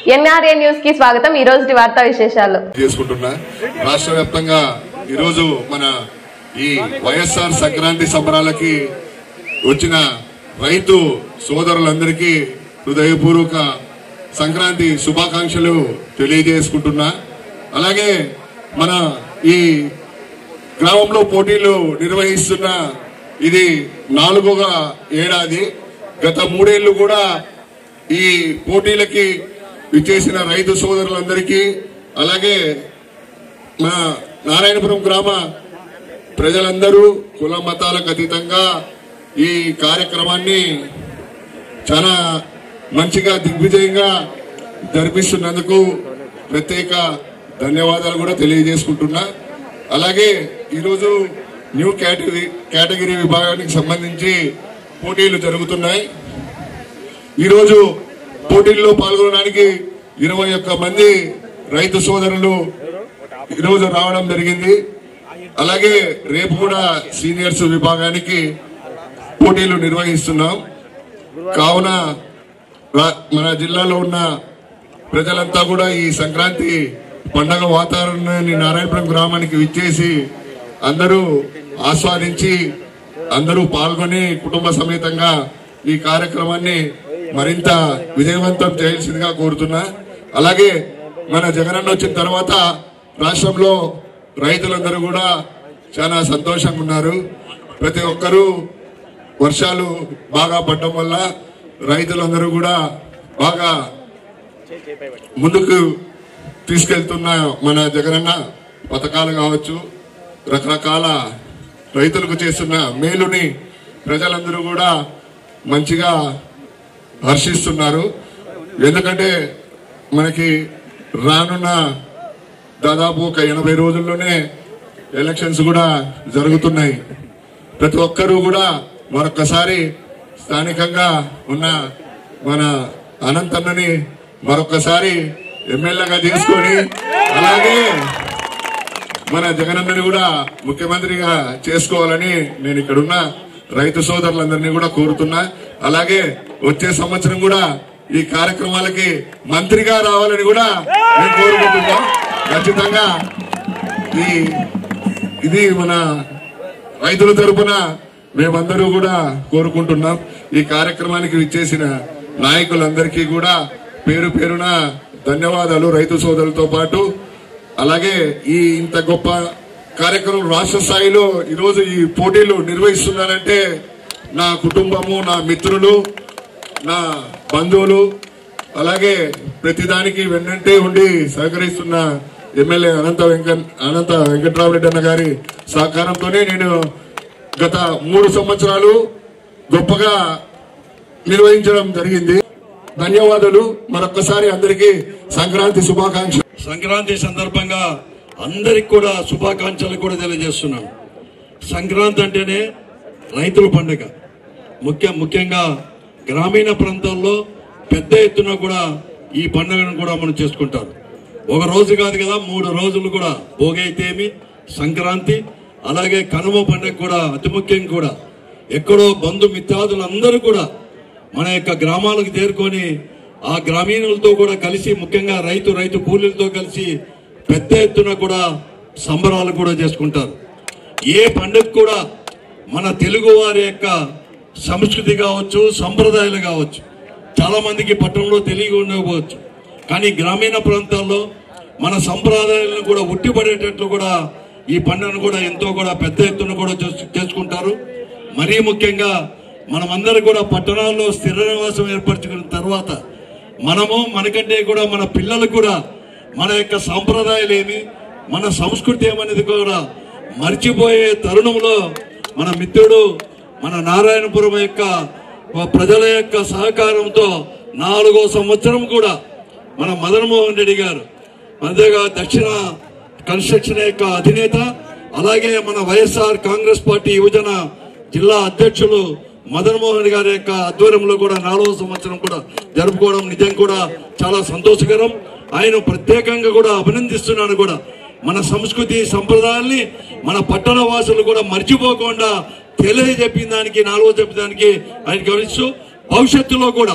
NRA news కి స్వాగతం ఈ రోజు వార్తా విశేషాలు చేసుకుంటున్నా రాష్ట్ర వ్యాప్తంగా ఈరోజు మన ఈ వైఎస్ఆర్ సంక్రాంతి సంబరాలకి వచ్చిన రైతు సోదరులందరికీ హృదయపూర్వక సంక్రాంతి శుభాకాంక్షలు తెలియజేసుకుంటున్నా అలాగే మన ఈ గ్రామంలో పోటీలు నిర్వహిస్తున్న ఇది నాలుగవ ఏడాది గత మూడేళ్లు కూడా ఈ పోటీలకి విచ్చేసిన రైతు సోదరులందరికీ అలాగే మా నారాయణపురం గ్రామ ప్రజలందరూ కుల మతాలకు అతీతంగా ఈ కార్యక్రమాన్ని చాలా మంచిగా దిగ్విజయంగా జరిపిస్తున్నందుకు ప్రత్యేక ధన్యవాదాలు కూడా తెలియజేసుకుంటున్నా అలాగే ఈరోజు న్యూ కేటగిరీ కేటగిరీ విభాగానికి సంబంధించి పోటీలు జరుగుతున్నాయి ఈరోజు పోటీల్లో పాల్గొనడానికి ఇరవై ఒక్క మంది రైతు సోదరులు ఈరోజు రావడం జరిగింది అలాగే రేపు కూడా సీనియర్స్ విభాగానికి పోటీలు నిర్వహిస్తున్నాం కావున రా- మన జిల్లాలో ఉన్న ప్రజలంతా కూడా ఈ సంక్రాంతి పండగ వాతావరణాన్ని నారాయణపురం గ్రామానికి విచ్చేసి అందరూ ఆస్వాదించి అందరూ పాల్గొని కుటుంబ సమేతంగా ఈ కార్యక్రమాన్ని మరింత విజయవంతం చేయాల్సిందిగా కోరుతున్నా అలాగే మన జగనన్న వచ్చిన తర్వాత రాష్ట్రంలో రైతులందరూ కూడా చాలా సంతోషంగా ఉన్నారు ప్రతి ఒక్కరూ వర్షాలు బాగా పడడం వల్ల రైతులందరూ కూడా బాగా ముందుకు తీసుకెళ్తున్న మన జగనన్న పథకాలు కావచ్చు రకరకాల రైతులకు చేస్తున్న మేలుని ప్రజలందరూ కూడా మంచిగా హర్షిస్తున్నారు ఎందుకంటే మనకి రానున్న దాదాపు ఒక ఎనభై రోజుల్లోనే ఎలక్షన్స్ కూడా జరుగుతున్నాయి ప్రతి ఒక్కరూ కూడా మరొకసారి స్థానికంగా ఉన్న మన అనంతన్నని మరొకసారి ఎమ్మెల్యేగా తీసుకొని అలాగే మన జగనన్నని కూడా ముఖ్యమంత్రిగా చేసుకోవాలని నేను ఇక్కడున్న రైతు సోదరులందరినీ కూడా కోరుతున్నా అలాగే వచ్చే సంవత్సరం కూడా ఈ కార్యక్రమాలకి మంత్రిగా రావాలని కూడా నేను కోరుకుంటున్నా ఖచ్చితంగా ఈ ఇది మన రైతుల తరపున మేమందరూ కూడా కోరుకుంటున్నాం ఈ కార్యక్రమానికి విచ్చేసిన నాయకులందరికీ కూడా పేరు పేరున ధన్యవాదాలు రైతు సోదరులతో పాటు అలాగే ఈ ఇంత గొప్ప కార్యక్రమం రాష్ట్ర స్థాయిలో ఈరోజు ఈ పోటీలు నిర్వహిస్తున్నానంటే నా కుటుంబము నా మిత్రులు నా బంధువులు అలాగే ప్రతిదానికి వెన్నంటే ఉండి సహకరిస్తున్న ఎమ్మెల్యే అనంత వెంకట్ అనంత వెంకట్రామరెడ్డి అన్న గారి సహకారంతోనే నేను గత మూడు సంవత్సరాలు గొప్పగా నిర్వహించడం జరిగింది ధన్యవాదాలు మరొక్కసారి అందరికీ సంక్రాంతి శుభాకాంక్షలు సంక్రాంతి సందర్భంగా అందరికి కూడా శుభాకాంక్షలు కూడా తెలియజేస్తున్నాను సంక్రాంతి అంటేనే రైతుల పండుగ ముఖ్య ముఖ్యంగా గ్రామీణ ప్రాంతాల్లో పెద్ద ఎత్తున కూడా ఈ పండుగను కూడా మనం చేసుకుంటారు ఒక రోజు కాదు కదా మూడు రోజులు కూడా భోగి అయితేమి సంక్రాంతి అలాగే కనుమ పండుగ కూడా అతి ముఖ్యం కూడా ఎక్కడో బంధు మిత్రాదులు అందరూ కూడా మన యొక్క గ్రామాలకు చేరుకొని ఆ గ్రామీణులతో కూడా కలిసి ముఖ్యంగా రైతు రైతు కూలీలతో కలిసి పెద్ద ఎత్తున కూడా సంబరాలు కూడా చేసుకుంటారు ఏ పండుగ కూడా మన తెలుగు వారి యొక్క సంస్కృతి కావచ్చు సంప్రదాయాలు కావచ్చు చాలా మందికి పట్టణంలో తెలియ ఉండకపోవచ్చు కానీ గ్రామీణ ప్రాంతాల్లో మన సంప్రదాయాలను కూడా ఉట్టిపడేటట్లు కూడా ఈ పండుగను కూడా ఎంతో కూడా పెద్ద ఎత్తున కూడా చేసు- చేసుకుంటారు మరీ ముఖ్యంగా మనమందరం కూడా పట్టణాల్లో స్థిర నివాసం ఏర్పరచుకున్న తర్వాత మనము మనకంటే కూడా మన పిల్లలు కూడా మన యొక్క సాంప్రదాయాలు ఏమి మన సంస్కృతి ఏమనేది కూడా మర్చిపోయే తరుణంలో మన మిత్రుడు మన నారాయణపురం యొక్క ప్రజల యొక్క సహకారంతో నాలుగో సంవత్సరం కూడా మన మదన్ మోహన్ రెడ్డి గారు అదేగా దక్షిణ కన్స్ట్రక్షన్ యొక్క అధినేత అలాగే మన వైఎస్ఆర్ కాంగ్రెస్ పార్టీ యువజన జిల్లా అధ్యక్షులు మదన్ మోహన్ రెడ్డి గారి యొక్క ఆధ్వర్యంలో కూడా నాలుగో సంవత్సరం కూడా జరుపుకోవడం నిజం కూడా చాలా సంతోషకరం ఆయన ప్రత్యేకంగా కూడా అభినందిస్తున్నాను కూడా మన సంస్కృతి సంప్రదాయాల్ని మన పట్టణ వాసులు కూడా మర్చిపోకుండా తెలియజెప్పిన దానికి నాలుగో చెప్పిన దానికి ఆయన గమనిస్తూ భవిష్యత్తులో కూడా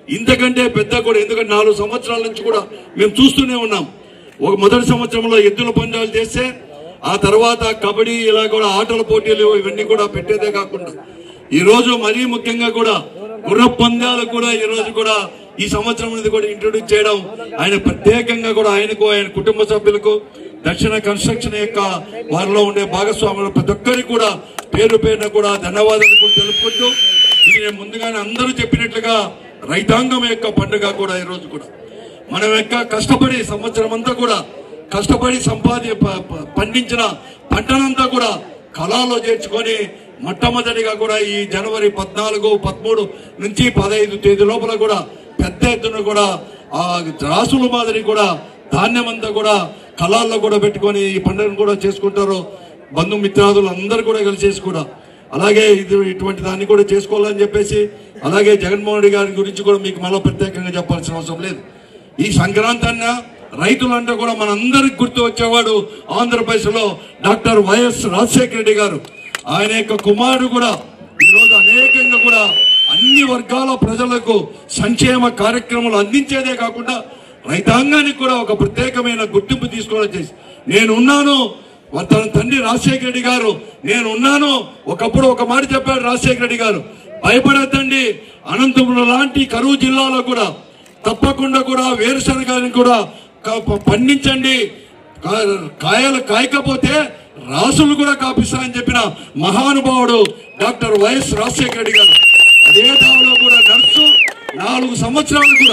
ఇంతకంటే పెద్ద కూడా ఎందుకంటే నాలుగు సంవత్సరాల నుంచి కూడా మేము చూస్తూనే ఉన్నాం ఒక మొదటి సంవత్సరంలో ఎద్దుల పందాలు చేస్తే ఆ తర్వాత కబడ్డీ ఇలా కూడా ఆటల పోటీలు ఇవన్నీ కూడా పెట్టేదే కాకుండా ఈ రోజు మరీ ముఖ్యంగా కూడా గుర్ర పందాలు కూడా ఈ రోజు కూడా ఈ సంవత్సరం అనేది కూడా ఇంట్రొడ్యూస్ చేయడం ఆయన ప్రత్యేకంగా కూడా ఆయనకు ఆయన కుటుంబ సభ్యులకు దక్షిణ కన్స్ట్రక్షన్ యొక్క వారిలో ఉండే భాగస్వాములు ప్రతి ఒక్కరికి కూడా పేరు పేరున కూడా ధన్యవాదాలు కూడా తెలుపుకుంటూ ఇది నేను ముందుగానే అందరూ చెప్పినట్లుగా రైతాంగం యొక్క పండుగ కూడా ఈ రోజు కూడా మనం యొక్క కష్టపడి సంవత్సరం అంతా కూడా కష్టపడి సంపాది ప- ప- పండించిన పంటనంతా కూడా కళాలో చేర్చుకొని మొట్టమొదటిగా కూడా ఈ జనవరి పద్నాలుగు పదమూడు నుంచి పదహైదు తేదీ లోపల కూడా పెద్ద ఎత్తున కూడా ఆ రాసుల మాదిరి కూడా ధాన్యం అంతా కూడా కళాల్లో కూడా పెట్టుకొని ఈ పండుగను కూడా చేసుకుంటారు బంధుమిత్రాదులు అందరూ కూడా కలిసేసి కూడా అలాగే ఇది ఇటువంటి దాన్ని కూడా చేసుకోవాలని చెప్పేసి అలాగే జగన్మోహన్ రెడ్డి గారి గురించి కూడా మీకు మళ్ళీ ప్రత్యేకంగా చెప్పాల్సిన అవసరం లేదు ఈ సంక్రాంతి అన్న రైతులంటే కూడా మనందరికి గుర్తు వచ్చేవాడు ఆంధ్రప్రదేశ్ లో డాక్టర్ వైఎస్ రాజశేఖర రెడ్డి గారు ఆయన యొక్క కుమారుడు కూడా ఈరోజు అనేకంగా కూడా అన్ని వర్గాల ప్రజలకు సంక్షేమ కార్యక్రమాలు అందించేదే కాకుండా రైతాంగానికి కూడా ఒక ప్రత్యేకమైన గుర్తింపు తీసుకోవడం చేసి నేనున్నాను తన తండ్రి రాజశేఖర రెడ్డి గారు నేను ఉన్నాను ఒకప్పుడు ఒక మాట చెప్పాడు రాజశేఖర రెడ్డి గారు భయపడద్దండి అనంతపురం లాంటి కరువు జిల్లాలో కూడా తప్పకుండా కూడా వేరుశనగని కూడా క- ప- పండించండి కా- కాయలు కాయకపోతే రాసులు కూడా కాపిస్తానని చెప్పిన మహానుభావుడు డాక్టర్ వైఎస్ రాజశేఖర రెడ్డి గారు అదే దానిలో కూడా నడుస్తూ నాలుగు సంవత్సరాలు కూడా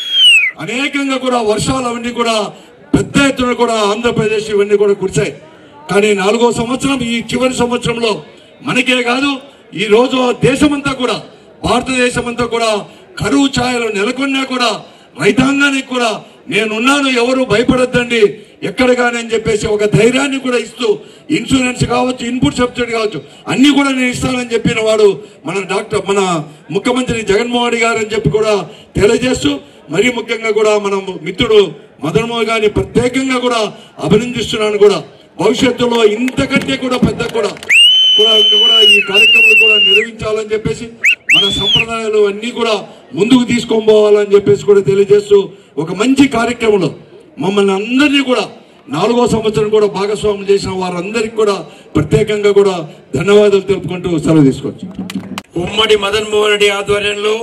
అనేకంగా కూడా వర్షాలు అవన్నీ కూడా పెద్ద ఎత్తున కూడా ఆంధ్రప్రదేశ్ ఇవన్నీ కూడా కురిశాయి కానీ నాలుగో సంవత్సరం ఈ చివరి సంవత్సరంలో మనకే కాదు ఈ రోజు దేశమంతా కూడా భారతదేశం అంతా కూడా కరువు ఛాయలు నెలకొన్నా కూడా రైతాంగానికి కూడా నేనున్నాను ఎవరు భయపడొద్దండి ఎక్కడ కానీ అని చెప్పేసి ఒక ధైర్యాన్ని కూడా ఇస్తూ ఇన్సూరెన్స్ కావచ్చు ఇన్పుట్ సబ్సిడీ కావచ్చు అన్ని కూడా నేను ఇస్తానని చెప్పిన వాడు మన డాక్టర్ మన ముఖ్యమంత్రి జగన్మోహన్ రెడ్డి గారు అని చెప్పి కూడా తెలియజేస్తూ మరీ ముఖ్యంగా కూడా మన మిత్రుడు మదన్ మోహన్ గారిని ప్రత్యేకంగా కూడా అభినందిస్తున్నాను కూడా భవిష్యత్తులో ఇంతకంటే కూడా పెద్ద కూడా కూడా కూడా ఈ కార్యక్రమాలు కూడా నిర్వహించాలని చెప్పేసి మన సంప్రదాయాలు అన్ని కూడా ముందుకు తీసుకొని పోవాలని చెప్పేసి కూడా తెలియజేస్తూ ఒక మంచి కార్యక్రమంలో మమ్మల్ని అందరినీ కూడా నాలుగో సంవత్సరం కూడా భాగస్వామ్యం చేసిన వారందరికీ కూడా ప్రత్యేకంగా కూడా ధన్యవాదాలు తెలుపుకుంటూ సెలవు తీసుకోవచ్చు ఉమ్మడి మదన్ మోహన్ రెడ్డి ఆధ్వర్యంలో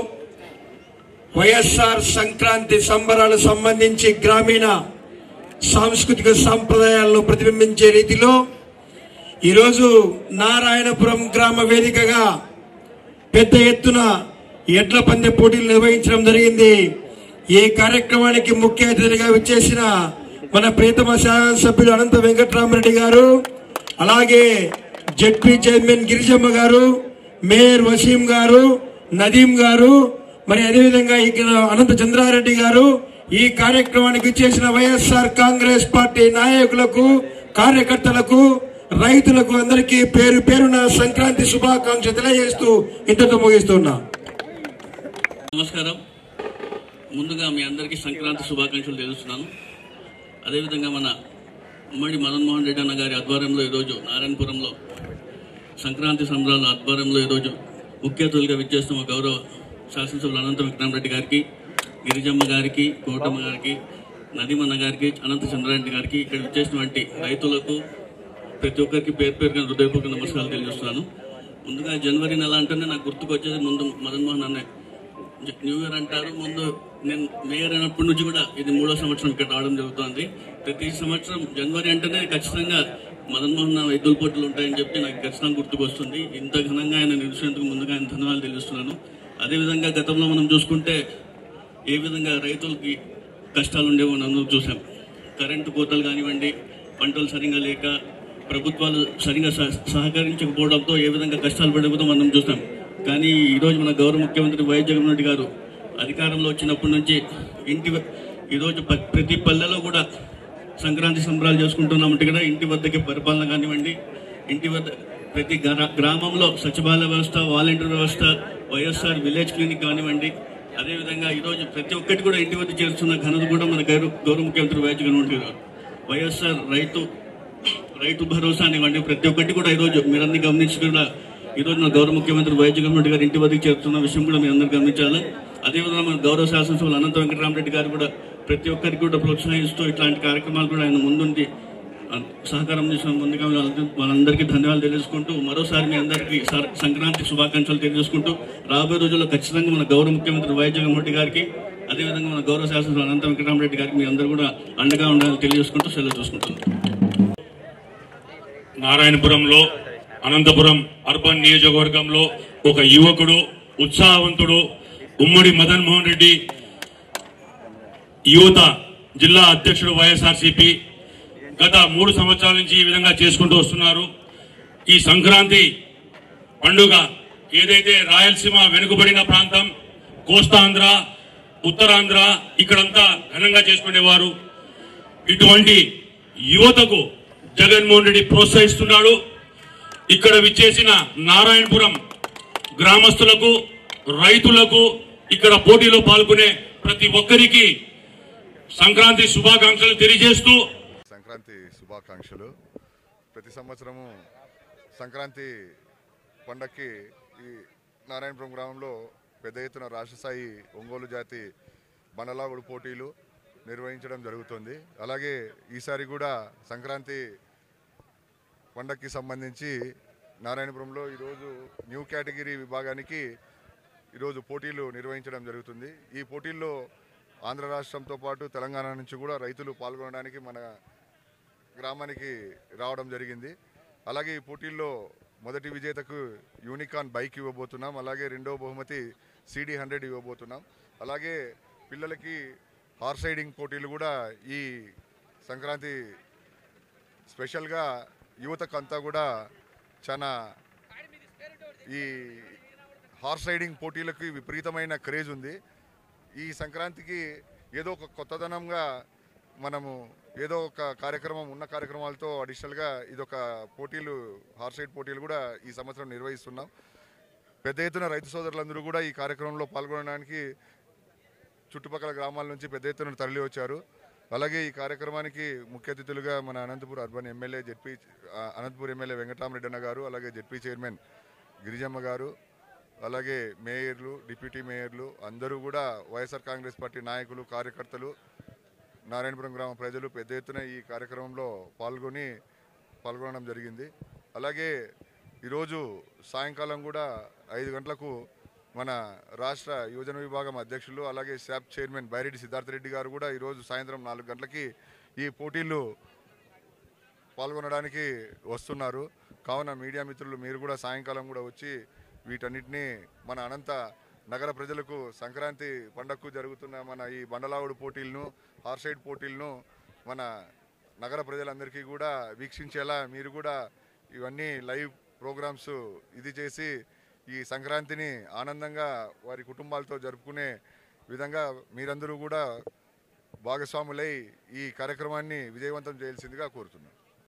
వైఎస్ఆర్ సంక్రాంతి సంబరాలకు సంబంధించి గ్రామీణ సాంస్కృతిక సాంప్రదాయాలను ప్రతిబింబించే రీతిలో ఈరోజు నారాయణపురం గ్రామ వేదికగా పెద్ద ఎత్తున ఎడ్ల పందె పోటీలు నిర్వహించడం జరిగింది ఈ కార్యక్రమానికి ముఖ్య అతిథిగా విచ్చేసిన మన ప్రీతమ శాసనసభ్యులు అనంత వెంకట్రామరెడ్డి గారు అలాగే జడ్పీ చైర్మన్ గిరిజమ్మ గారు మేయర్ వసీం గారు నదీం గారు మరి అదేవిధంగా ఇక్కడ అనంత చంద్రారెడ్డి గారు ఈ కార్యక్రమానికి విచ్చేసిన వైఎస్ఆర్ కాంగ్రెస్ పార్టీ నాయకులకు కార్యకర్తలకు రైతులకు అందరికీ పేరు పేరున సంక్రాంతి శుభాకాంక్షలు తెలియజేస్తూ ఇంతతో ముగిస్తున్నా నమస్కారం ముందుగా మీ అందరికీ సంక్రాంతి శుభాకాంక్షలు తెలుస్తున్నాను అదేవిధంగా మన ఉమ్మడి మదన్ మోహన్ రెడ్డి అన్న గారి ఆధ్వర్యంలో ఈరోజు నారాయణపురంలో సంక్రాంతి సంబరాల ఆధ్వర్యంలో ఈరోజు ముఖ్య అతిథులుగా విచ్చేస్తున్న గౌరవ శాసనసభ్యులు అనంత విక్రమరెడ్డి గారికి గిరిజమ్మ గారికి కోటమ్మ గారికి నదీమన్న గారికి అనంత చంద్రారెడ్డి గారికి ఇక్కడ విచ్చేసినటువంటి రైతులకు ప్రతి ఒక్కరికి పేరు పేరుగా హృదయపూర్వక నమస్కారాలు తెలియజేస్తున్నాను ముందుగా జనవరి నెల అంటేనే నాకు గుర్తుకు వచ్చేది ముందు మదన్ మోహన్ అన్నయ్య న్యూ ఇయర్ అంటారు ముందు నేను మేయర్ అయినప్పటి నుంచి కూడా ఇది మూడో సంవత్సరం ఇక్కడ రావడం జరుగుతుంది ప్రతి సంవత్సరం జనవరి అంటేనే ఖచ్చితంగా మదన్ మోహన్ ఎద్దుల పోటీలు ఉంటాయని చెప్పి నాకు ఖచ్చితంగా గుర్తుకొస్తుంది ఇంత ఘనంగా ఆయన నిలిచినందుకు ముందుగా ఆయన ధన్యవాదాలు తెలుస్తున్నాను అదేవిధంగా గతంలో మనం చూసుకుంటే ఏ విధంగా రైతులకి కష్టాలు ఉండేవో మనం చూసాం కరెంటు కోతలు కానివ్వండి పంటలు సరిగా లేక ప్రభుత్వాలు సరిగా సహ- సహకరించకపోవడంతో ఏ విధంగా కష్టాలు పడిపోతాం మనం చూసాం కానీ ఈరోజు మన గౌరవ ముఖ్యమంత్రి వైఎస్ జగన్మోహన్ రెడ్డి గారు అధికారంలో వచ్చినప్పటి నుంచి ఇంటి వ- ఈరోజు ప- ప్రతి పల్లెలో కూడా సంక్రాంతి సంబరాలు చేసుకుంటున్నామంటే కూడా ఇంటి వద్దకి పరిపాలన కానివ్వండి ఇంటి వద్ద ప్రతి గ్రా- గ్రామంలో సచివాలయ వ్యవస్థ వాలంటీర్ వ్యవస్థ వైఎస్ఆర్ విలేజ్ క్లినిక్ కానివ్వండి అదేవిధంగా ఈరోజు ప్రతి ఒక్కటి కూడా ఇంటి వద్ద చేరుతున్న ఘనత కూడా మన గౌరవ గౌరవ ముఖ్యమంత్రి వైఎస్ జగన్మోహన్ రెడ్డి గారు వైఎస్ఆర్ రైతు రైతు భరోసా అనివ్వండి ప్రతి ఒక్కటి కూడా ఈరోజు మీరందరూ గమనించి కూడా ఈరోజు మన గౌరవ ముఖ్యమంత్రి వైఎస్ జగన్మోహన్ రెడ్డి గారు ఇంటి వద్దకు చేరుతున్న విషయం కూడా మీ అందరూ గమనించాలి అదేవిధంగా మన గౌరవ శాసనసభ్యులు అనంత వెంకటరామరెడ్డి గారు కూడా ప్రతి ఒక్కరికి కూడా ప్రోత్సహిస్తూ ఇట్లాంటి కార్యక్రమాలు కూడా ఆయన ముందుండి ఆ, సహకారం చేసిన ముందుగా వాళ్ళందరి- వాళ్ళందరికీ ధన్యవాదాలు తెలియజేసుకుంటూ మరోసారి మీ అందరికీ స- సంక్రాంతి శుభాకాంక్షలు తెలియజేసుకుంటూ రాబోయే రోజుల్లో ఖచ్చితంగా మన గౌరవ ముఖ్యమంత్రి వైఎస్ జగన్మోహన్ రెడ్డి గారికి అదేవిధంగా మన గౌరవ శాసనసభ్యులు అనంత వెంకటరామరెడ్డి గారికి మీ అందరూ కూడా అండగా ఉండాలని తెలియజేసుకుంటూ సెలవు చూసుకుంటున్నాను నారాయణపురంలో అనంతపురం అర్బన్ నియోజకవర్గంలో ఒక యువకుడు ఉత్సాహవంతుడు ఉమ్మడి మదన్ మోహన్ రెడ్డి యువత జిల్లా అధ్యక్షుడు వైఎస్ఆర్సీపీ గత మూడు సంవత్సరాల నుంచి ఈ విధంగా చేసుకుంటూ వస్తున్నారు ఈ సంక్రాంతి పండుగ ఏదైతే రాయలసీమ వెనుకబడిన ప్రాంతం కోస్తాంధ్ర ఉత్తరాంధ్ర ఇక్కడంతా ఘనంగా చేసుకునేవారు ఇటువంటి యువతకు జగన్మోహన్ రెడ్డి ప్రోత్సహిస్తున్నాడు ఇక్కడ విచ్చేసిన నారాయణపురం గ్రామస్తులకు రైతులకు ఇక్కడ పోటీలో పాల్గొనే ప్రతి ఒక్కరికి సంక్రాంతి శుభాకాంక్షలు తెలియజేస్తూ సంక్రాంతి శుభాకాంక్షలు ప్రతి సంవత్సరము సంక్రాంతి పండక్కి ఈ నారాయణపురం గ్రామంలో పెద్ద ఎత్తున రాష్ట్రస్థాయి ఒంగోలు జాతి బండలాగుడు పోటీలు నిర్వహించడం జరుగుతుంది అలాగే ఈసారి కూడా సంక్రాంతి పండక్కి సంబంధించి నారాయణపురంలో ఈరోజు న్యూ కేటగిరీ విభాగానికి ఈరోజు పోటీలు నిర్వహించడం జరుగుతుంది ఈ పోటీల్లో ఆంధ్ర రాష్ట్రంతో పాటు తెలంగాణ నుంచి కూడా రైతులు పాల్గొనడానికి మన గ్రామానికి రావడం జరిగింది అలాగే ఈ పోటీల్లో మొదటి విజేతకు యూనికాన్ బైక్ ఇవ్వబోతున్నాం అలాగే రెండవ బహుమతి సిడి హండ్రెడ్ ఇవ్వబోతున్నాం అలాగే పిల్లలకి హార్స్ రైడింగ్ పోటీలు కూడా ఈ సంక్రాంతి స్పెషల్గా యువతకు అంతా కూడా చాలా ఈ హార్స్ రైడింగ్ పోటీలకి విపరీతమైన క్రేజ్ ఉంది ఈ సంక్రాంతికి ఏదో ఒక కొత్తదనంగా మనము ఏదో ఒక కార్యక్రమం ఉన్న కార్యక్రమాలతో అడిషనల్గా ఇదొక పోటీలు హార్స్ రైడ్ పోటీలు కూడా ఈ సంవత్సరం నిర్వహిస్తున్నాం పెద్ద ఎత్తున రైతు సోదరులందరూ కూడా ఈ కార్యక్రమంలో పాల్గొనడానికి చుట్టుపక్కల గ్రామాల నుంచి పెద్ద ఎత్తున తరలి వచ్చారు అలాగే ఈ కార్యక్రమానికి ముఖ్య అతిథులుగా మన అనంతపూర్ అర్బన్ ఎమ్మెల్యే జెడ్పీ ఆ, అనంతపూర్ ఎమ్మెల్యే వెంకటరామరెడ్డి అన్న గారు అలాగే జెడ్పీ చైర్మన్ గిరిజమ్మ గారు అలాగే మేయర్లు డిప్యూటీ మేయర్లు అందరూ కూడా వైఎస్ఆర్ కాంగ్రెస్ పార్టీ నాయకులు కార్యకర్తలు నారాయణపురం గ్రామ ప్రజలు పెద్ద ఎత్తున ఈ కార్యక్రమంలో పాల్గొని పాల్గొనడం జరిగింది అలాగే ఈరోజు సాయంకాలం కూడా ఐదు గంటలకు మన రాష్ట్ర యువజన విభాగం అధ్యక్షులు అలాగే శాప్ చైర్మన్ బైరెడ్డి సిద్ధార్థ రెడ్డి గారు కూడా ఈరోజు సాయంత్రం నాలుగు గంటలకి ఈ పోటీల్లో పాల్గొనడానికి వస్తున్నారు కావున మీడియా మిత్రులు మీరు కూడా సాయంకాలం కూడా వచ్చి వీటన్నిటినీ మన అనంత నగర ప్రజలకు సంక్రాంతి పండగకు జరుగుతున్న మన ఈ బండలావుడు పోటీలను హార్సైడ్ పోటీలను మన నగర ప్రజలందరికీ కూడా వీక్షించేలా మీరు కూడా ఇవన్నీ లైవ్ ప్రోగ్రామ్స్ ఇది చేసి ఈ సంక్రాంతిని ఆనందంగా వారి కుటుంబాలతో జరుపుకునే విధంగా మీరందరూ కూడా భాగస్వాములై ఈ కార్యక్రమాన్ని విజయవంతం చేయాల్సిందిగా కోరుతున్నాను